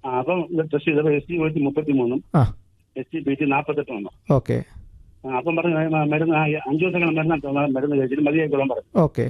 ആ, അപ്പം ഇത് ടെസ്റ്റ് ചെയ്തപ്പോൾ എസ് ടി പോയിട്ട് മുപ്പത്തി മൂന്നും ആ എസ് ടി പി ടി നാൽപ്പത്തെട്ട് വന്നു ഓക്കെ ആ, അപ്പം പറഞ്ഞു ആ, മരുന്ന് ആ, അഞ്ചു ദിവസങ്ങൾ മരുന്ന് മരുന്ന് കഴിച്ചിട്ട് മതിയായിക്കോളാൻ പറഞ്ഞു ഓക്കെ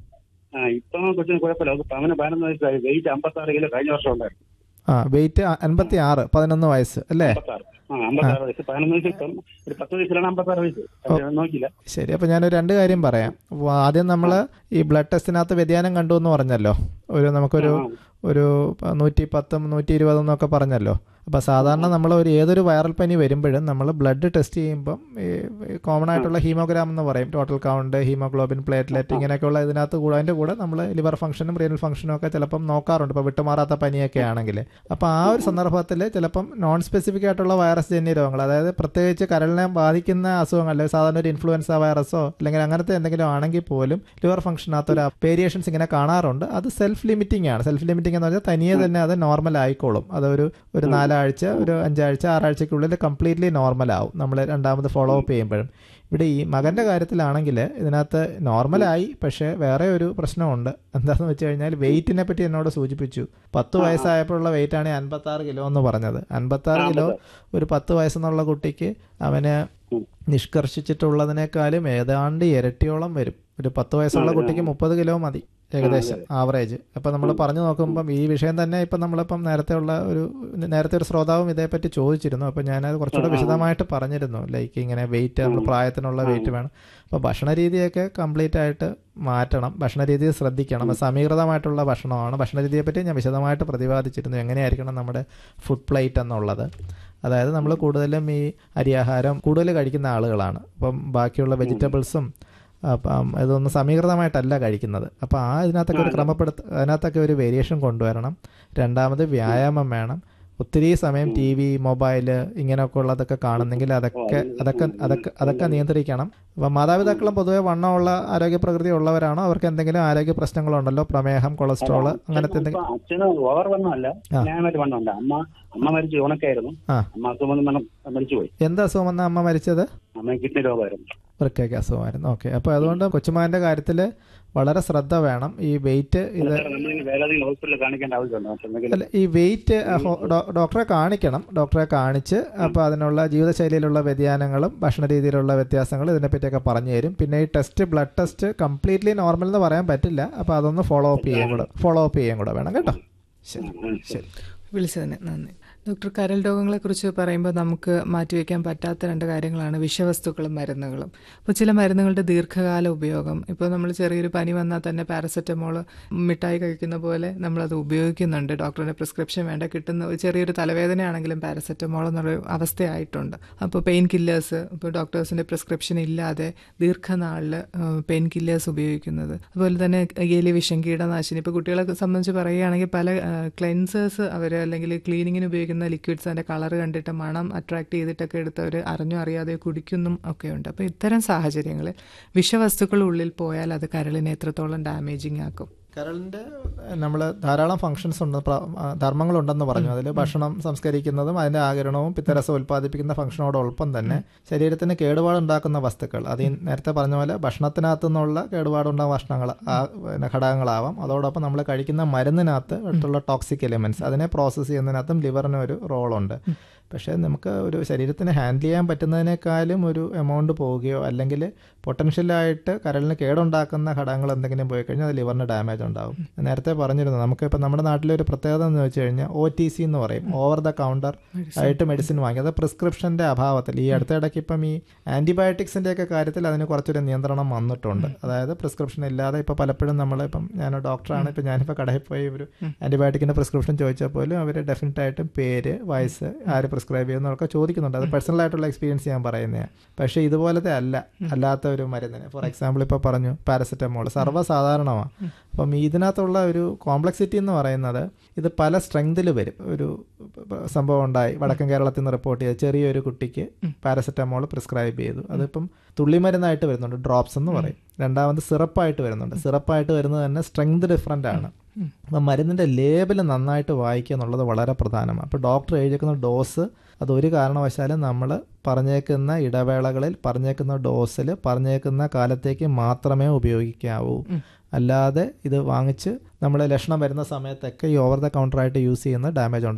ആ ഇപ്പം കൊച്ചിന് കുഴപ്പമില്ല അവർക്ക് അവന് പതിനൊന്ന് വയസ്സായി വെയിറ്റ് അമ്പത്താറ് കിലോ കഴിഞ്ഞ വർഷം ഉണ്ടായിരുന്നു ആ വെയിറ്റ് അൻപത്തി ആറ് പതിനൊന്ന് വയസ്സ് അല്ലേ അമ്പത്താറ് ആ അമ്പത്താറ് വയസ്സ് പതിനൊന്ന് വയസ്സ് ഇപ്പം ഒരു പത്ത് വയസ്സിലാണ് അമ്പത്താറ് വയസ്സ് അത് ഞാൻ നോക്കിയില്ല ശരി അപ്പോൾ ഞാനൊരു രണ്ട് കാര്യം പറയാം അപ്പോൾ ആദ്യം നമ്മൾ ഈ ബ്ലഡ് ടെസ്റ്റിനകത്ത് വ്യതിയാനം കണ്ടു എന്ന് പറഞ്ഞല്ലോ ഒരു നമുക്കൊരു ആ, ഒരു പ- നൂറ്റി പത്തും നൂറ്റി ഇരുപതും എന്നൊക്കെ പറഞ്ഞല്ലോ അപ്പോൾ സാധാരണ നമ്മൾ ഒരു ഏതൊരു വൈറൽ പനി വരുമ്പോഴും നമ്മൾ ബ്ലഡ് ടെസ്റ്റ് ചെയ്യുമ്പം ഈ കോമൺ ആയിട്ടുള്ള ഹീമോഗ്രാം എന്ന് പറയും ടോട്ടൽ കൗണ്ട് ഹീമോഗ്ലോബിൻ പ്ലേറ്റ്ലെറ്റ് ഇങ്ങനെയൊക്കെയുള്ള ഇതിനകത്ത് കൂടെ അതിൻ്റെ കൂടെ നമ്മൾ ലിവർ ഫംഗ്ഷനും റീനൽ ഫംഗ്ഷനും ഒക്കെ ചിലപ്പം നോക്കാറുണ്ട് ഇപ്പോൾ വിട്ടുമാറാത്ത പനിയൊക്കെ ആണെങ്കിൽ അപ്പോൾ ആ ഒരു സന്ദർഭത്തിൽ ചിലപ്പം നോൺ സ്പെസിഫിക് ആയിട്ടുള്ള വൈറസ് ജന്യ രോഗങ്ങൾ അതായത് പ്രത്യേകിച്ച് കരളിനെ ബാധിക്കുന്ന അസുഖങ്ങൾ അല്ലെങ്കിൽ സാധാരണ ഒരു ഇൻഫ്ലുവൻസ വൈറസോ അല്ലെങ്കിൽ അങ്ങനത്തെ എന്തെങ്കിലും ആണെങ്കിൽ പോലും ലിവർ ഫംഗ്ഷനകത്ത് ഒരു വേരിയേഷൻസ് ഇങ്ങനെ കാണാറുണ്ട് അത് സെൽഫ് ലിമിറ്റിംഗ് ആണ് സെൽഫ് ലിമിറ്റിംഗ് എന്ന് പറഞ്ഞാൽ തനിയെ തന്നെ അത് നോർമൽ ആയിക്കോളും അതൊരു ഒരു നാലാഴ്ച ഒരു അഞ്ചാഴ്ച ആറാഴ്ചക്കുള്ളിൽ കംപ്ലീറ്റ്ലി നോർമൽ ആവും നമ്മൾ രണ്ടാമത് ഫോളോ അപ്പ് ചെയ്യുമ്പോഴും ഇവിടെ ഈ മകൻ്റെ കാര്യത്തിലാണെങ്കിൽ ഇതിനകത്ത് നോർമലായി പക്ഷേ വേറെ ഒരു പ്രശ്നമുണ്ട് എന്താണെന്ന് വെച്ച് കഴിഞ്ഞാൽ വെയിറ്റിനെ പറ്റി എന്നോട് സൂചിപ്പിച്ചു പത്ത് വയസ്സായപ്പോഴുള്ള വെയിറ്റ് ആണ് അൻപത്താറ് കിലോ എന്ന് പറഞ്ഞത് അൻപത്താറ് കിലോ ഒരു പത്ത് വയസ്സെന്നുള്ള കുട്ടിക്ക് അവന് ഉം. നിഷ്കർഷിച്ചിട്ടുള്ളതിനേക്കാളും ഏതാണ്ട് ഇരട്ടിയോളം വരും ഒരു പത്ത് വയസ്സുള്ള കുട്ടിക്ക് മുപ്പത് കിലോ മതി ഏകദേശം ആവറേജ് അപ്പം നമ്മൾ പറഞ്ഞു നോക്കുമ്പം ഈ വിഷയം തന്നെ ഇപ്പം നമ്മളിപ്പം നേരത്തെ ഉള്ള ഒരു നേരത്തെ ഒരു ശ്രോതാവും ഇതേപ്പറ്റി ചോദിച്ചിരുന്നു അപ്പം ഞാനത് കുറച്ചുകൂടെ വിശദമായിട്ട് പറഞ്ഞിരുന്നു ലൈക്ക് ഇങ്ങനെ വെയിറ്റ് നമ്മൾ പ്രായത്തിനുള്ള വെയിറ്റ് വേണം അപ്പോൾ ഭക്ഷണ രീതിയൊക്കെ കംപ്ലീറ്റ് ആയിട്ട് മാറ്റണം ഭക്ഷണ രീതി ശ്രദ്ധിക്കണം സമീകൃതമായിട്ടുള്ള ഭക്ഷണമാണ് ഭക്ഷണ രീതിയെ പറ്റി ഞാൻ വിശദമായിട്ട് പ്രതിപാദിച്ചിരുന്നു എങ്ങനെയായിരിക്കണം നമ്മുടെ ഫുഡ് പ്ലേറ്റ് എന്നുള്ളത് അതായത് നമ്മൾ കൂടുതലും ഈ അരിയാഹാരം കൂടുതൽ കഴിക്കുന്ന ആളുകളാണ് അപ്പം ബാക്കിയുള്ള വെജിറ്റബിൾസും അപ്പം ഇതൊന്നും സമീകൃതമായിട്ടല്ല കഴിക്കുന്നത് അപ്പോൾ ആ ഇതിനകത്തൊക്കെ ഒരു ക്രമപ്പെടുത്ത അതിനകത്തൊക്കെ ഒരു വേരിയേഷൻ കൊണ്ടുവരണം രണ്ടാമത് വ്യായാമം വേണം ഒത്തിരി സമയം ടി വി മൊബൈൽ ഇങ്ങനെയൊക്കെ ഉള്ളതൊക്കെ കാണുന്നെങ്കിൽ അതൊക്കെ അതൊക്കെ അതൊക്കെ അതൊക്കെ നിയന്ത്രിക്കണം അപ്പം മാതാപിതാക്കളും പൊതുവെ വണ്ണമുള്ള ആരോഗ്യ പ്രകൃതി ഉള്ളവരാണോ അവർക്ക് എന്തെങ്കിലും ആരോഗ്യ പ്രശ്നങ്ങളുണ്ടല്ലോ പ്രമേഹം കൊളസ്ട്രോൾ അങ്ങനത്തെ എന്തെങ്കിലും അപ്പൊ അച്ഛന് ഓവർ വണ്ണമല്ല ആ. ന്യായമായിട്ട് വണ്ണമുണ്ട് അമ്മ അമ്മ മരിച്ചു ഉണക്കായിരുന്നു ആ. അമ്മ അസുഖം വന്ന് മരണം മരിച്ചുപോയി എന്ത് അസുഖം വന്ന അമ്മ മരിച്ചത് അമ്മ കിഡ്നി രോഗമായിരുന്നു വൃക്കയ്ക്ക് അസുഖമായിരുന്നു ഓക്കെ അപ്പോൾ അതുകൊണ്ട് കൊച്ചുമാൻ്റെ കാര്യത്തിൽ വളരെ ശ്രദ്ധ വേണം ഈ വെയിറ്റ് ഇത് നമ്മൾ വേറെ ഏതെങ്കിലും ഹോസ്പിറ്റലിൽ കാണിക്കേണ്ട ആവശ്യമുണ്ടോ മറ്റെന്തെങ്കിലും അല്ല ഈ വെയിറ്റ് ഡോക്ടറെ കാണിക്കണം ഡോക്ടറെ കാണിച്ച് അപ്പോൾ അതിനുള്ള ജീവിതശൈലിയിലുള്ള വ്യതിയാനങ്ങളും ഭക്ഷണ രീതിയിലുള്ള വ്യത്യാസങ്ങളും ഇതിനെപ്പറ്റിയൊക്കെ പറഞ്ഞു തരും പിന്നെ ഈ test blood test completely normal എന്ന് പറയാൻ പറ്റില്ല അപ്പോൾ അതൊന്ന് ഫോളോ അപ്പ് ചെയ്യാൻ കൂടെ ഫോളോ അപ്പ് ചെയ്യാൻ കൂടെ വേണം കേട്ടോ ശരി ശരി വിളിച്ചതിന് നന്ദി ഡോക്ടർ കരൾ രോഗങ്ങളെക്കുറിച്ച് പറയുമ്പോൾ നമുക്ക് മാറ്റിവെക്കാൻ പറ്റാത്ത രണ്ട് കാര്യങ്ങളാണ് വിഷവസ്തുക്കളും മരുന്നുകളും അപ്പോൾ ചില മരുന്നുകളുടെ ദീർഘകാല ഉപയോഗം ഇപ്പോൾ നമ്മൾ ചെറിയൊരു പനി വന്നാൽ തന്നെ പാരസെറ്റമോൾ മിഠായി കഴിക്കുന്ന പോലെ നമ്മളത് ഉപയോഗിക്കുന്നുണ്ട് ഡോക്ടറുടെ പ്രിസ്ക്രിപ്ഷൻ വേണ്ട കിട്ടുന്ന ഒരു ചെറിയൊരു തലവേദനയാണെങ്കിലും പാരസെറ്റമോൾ എന്നുള്ളൊരു അവസ്ഥയായിട്ടുണ്ട് അപ്പോൾ പെയിൻ കില്ലേഴ്സ് ഇപ്പോൾ ഡോക്ടേഴ്സിൻ്റെ പ്രിസ്ക്രിപ്ഷൻ ഇല്ലാതെ ദീർഘനാളിൽ പെയിൻ കില്ലേഴ്സ് ഉപയോഗിക്കുന്നത് അതുപോലെ തന്നെ എലി വിഷം കീടനാശിനി ഇപ്പോൾ കുട്ടികളെ സംബന്ധിച്ച് പറയുകയാണെങ്കിൽ പല ക്ലെൻസേഴ്സ് അവർ അല്ലെങ്കിൽ ക്ലീനിങ്ങിന് ഉപയോഗിക്കുന്ന ലിക്വിഡ്സ് അതിൻ്റെ കളർ കണ്ടിട്ട് മണം അട്രാക്ട് ചെയ്തിട്ടൊക്കെ എടുത്ത് അവർ അറിഞ്ഞോ അറിയാതെ കുടിക്കുന്നും ഒക്കെ ഉണ്ട് അപ്പോൾ ഇത്തരം സാഹചര്യങ്ങളിൽ വിഷവസ്തുക്കൾ ഉള്ളിൽ പോയാൽ അത് കരളിനെ എത്രത്തോളം ഡാമേജിങ് ആക്കും കരളിൻ്റെ നമ്മൾ ധാരാളം ഫങ്ഷൻസ് ഉണ്ട് പ്ര- ആ, ധർമ്മങ്ങളുണ്ടെന്ന് പറഞ്ഞു അതിൽ ഭക്ഷണം സംസ്കരിക്കുന്നതും അതിൻ്റെ ആകിരണവും പിത്തരസം ഉൽപ്പാദിപ്പിക്കുന്ന ഫംഗ്ഷനോടൊപ്പം തന്നെ ശരീരത്തിന് കേടുപാടുണ്ടാക്കുന്ന വസ്തുക്കൾ അത് ഈ നേരത്തെ പറഞ്ഞ പോലെ ഭക്ഷണത്തിനകത്തു നിന്നുള്ള കേടുപാടുണ്ടാകുന്ന ഭക്ഷണങ്ങൾ ആ പിന്നെ ഘടകങ്ങളാവാം അതോടൊപ്പം നമ്മൾ കഴിക്കുന്ന മരുന്നിനകത്ത് അടുത്തുള്ള ടോക്സിക് എലിമെൻറ്റ്സ് അതിനെ പ്രോസസ്സ് ചെയ്യുന്നതിനകത്തും ലിവറിന് ഒരു റോളുണ്ട് പക്ഷേ നമുക്ക് ഒരു ശരീരത്തിന് ഹാൻഡിൽ ചെയ്യാൻ പറ്റുന്നതിനേക്കാളും ഒരു എമൗണ്ട് പോവുകയോ അല്ലെങ്കിൽ പൊട്ടൻഷ്യലായിട്ട് കരളിന് കേടുണ്ടാക്കുന്ന ഘടകങ്ങൾ എന്തെങ്കിലും പോയി കഴിഞ്ഞാൽ അത് ലിവറിന് ഡാമേജ് ഉണ്ടാവും നേരത്തെ പറഞ്ഞിരുന്നു നമുക്കിപ്പോൾ നമ്മുടെ നാട്ടിലെ ഒരു പ്രത്യേകത എന്ന് വെച്ച് കഴിഞ്ഞാൽ ഒ ടി സി എന്ന് പറയും ഓവർ ദ കൗണ്ടർ ആയിട്ട് മെഡിസിൻ വാങ്ങി അത് പ്രിസ്ക്രിപ്ഷൻ്റെ അഭാവത്തിൽ ഈ അടുത്തിടയ്ക്ക് ഇപ്പം ഈ ആൻറ്റിബയോട്ടിക്സിൻ്റെ ഒക്കെ കാര്യത്തിൽ അതിന് കുറച്ചൊരു നിയന്ത്രണം വന്നിട്ടുണ്ട് അതായത് പ്രിസ്ക്രിപ്ഷൻ ഇല്ലാതെ ഇപ്പോൾ പലപ്പോഴും നമ്മൾ ഇപ്പം ഞാൻ ഡോക്ടറാണ് ഇപ്പം ഞാനിപ്പോൾ കടയിൽ പോയി ഒരു ആൻറ്റിബയോട്ടിക്കിൻ്റെ പ്രിസ്ക്രിപ്ഷൻ ചോദിച്ചാൽ പോലും അവർ ഡെഫിനറ്റ് ആയിട്ടും പേര് വയസ്സ് ആര് പ്രിസ്ക്രൈബ് ചെയ്യുന്നതൊക്കെ ചോദിക്കുന്നുണ്ട് അത് പേഴ്സണൽ ആയിട്ടുള്ള എക്സ്പീരിയൻസ് ഞാൻ പറയുന്നതാണ് പക്ഷേ ഇതുപോലത്തെ അല്ല അല്ലാത്ത ഒരു മരുന്നിന് ഫോർ എക്സാമ്പിൾ ഇപ്പോൾ പറഞ്ഞു പാരസെറ്റമോൾ സർവ്വസാധാരണമാണ് അപ്പം ഇതിനകത്തുള്ള ഒരു കോംപ്ലക്സിറ്റി എന്ന് പറയുന്നത് ഇത് പല സ്ട്രെങ്തിൽ വരും ഒരു സംഭവം ഉണ്ടായി വടക്കൻ കേരളത്തിൽ നിന്ന് റിപ്പോർട്ട് ചെയ്ത ചെറിയൊരു കുട്ടിക്ക് പാരസെറ്റമോൾ പ്രിസ്ക്രൈബ് ചെയ്തു അതിപ്പം തുള്ളിമരുന്നായിട്ട് വരുന്നുണ്ട് ഡ്രോപ്സ് എന്ന് പറയും രണ്ടാമത് സിറപ്പായിട്ട് വരുന്നുണ്ട് സിറപ്പായിട്ട് വരുന്നത് തന്നെ സ്ട്രെങ്ത് ഡിഫറൻ്റ് ആണ് അപ്പം മരുന്നിൻ്റെ ലേബൽ നന്നായിട്ട് വായിക്കുക എന്നുള്ളത് വളരെ പ്രധാനമാണ് അപ്പോൾ ഡോക്ടർ എഴുതിയേക്കുന്ന ഡോസ് അത് ഒരു കാരണവശാലും നമ്മൾ പറഞ്ഞേക്കുന്ന ഇടവേളകളിൽ പറഞ്ഞേക്കുന്ന ഡോസിൽ പറഞ്ഞേക്കുന്ന കാലത്തേക്ക് മാത്രമേ ഉപയോഗിക്കാവൂ അല്ലാതെ ഇത് വാങ്ങിച്ച് നമ്മൾ ലക്ഷണം വരുന്ന സമയത്തൊക്കെ ഈ ഓവർ ദ കൗണ്ടറായിട്ട് യൂസ് ചെയ്യുന്ന ഡാമേജ്